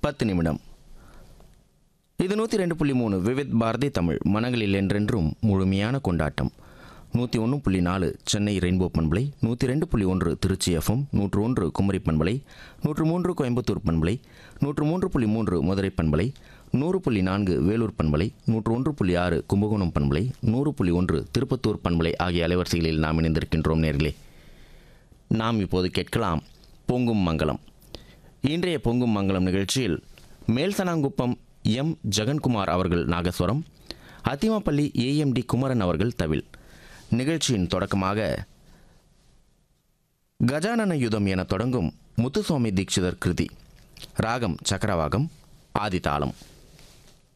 பத்து நிமிடம் இது நூற்றி ரெண்டு புள்ளி மூணு விவித் பாரதி தமிழ் மனங்களில் என்றென்றும் முழுமையான கொண்டாட்டம் நூற்றி ஒன்று புள்ளி நாலு சென்னை ரெயின்போ பண்பலை நூற்றி ரெண்டு புள்ளி ஒன்று திருச்சி எஃப்எம் நூற்று ஒன்று குமரி பண்பலை நூற்று மூன்று கோயம்புத்தூர் பண்பலை நூற்று மூன்று புள்ளி மூன்று மதுரை பண்பலை நூறு புள்ளி நான்கு வேலூர் பண்பலை நூற்று ஒன்று புள்ளி ஆறு கும்பகோணம் பண்பலை நூறு புள்ளி ஒன்று திருப்பத்தூர் பண்பலை ஆகிய அலைவரிசைகளில் நாம் இணைந்திருக்கின்றோம் நேர்களே நாம் இப்போது கேட்கலாம் பொங்கும் மங்கலம் இன்றைய பொங்கும் மங்கலம் நிகழ்ச்சியில் மேல்சனாங்குப்பம் எம் ஜெகன்குமார் அவர்கள் நாகஸ்வரம் அத்திமாப்பள்ளி ஏஎம்டி குமரன் அவர்கள் தவில் நிகழ்ச்சியின் தொடக்கமாக கஜானன யுதம் என தொடங்கும் முத்துசுவாமி தீட்சிதர் கிருதி ராகம் சக்கரவாகம் ஆதிதாளம்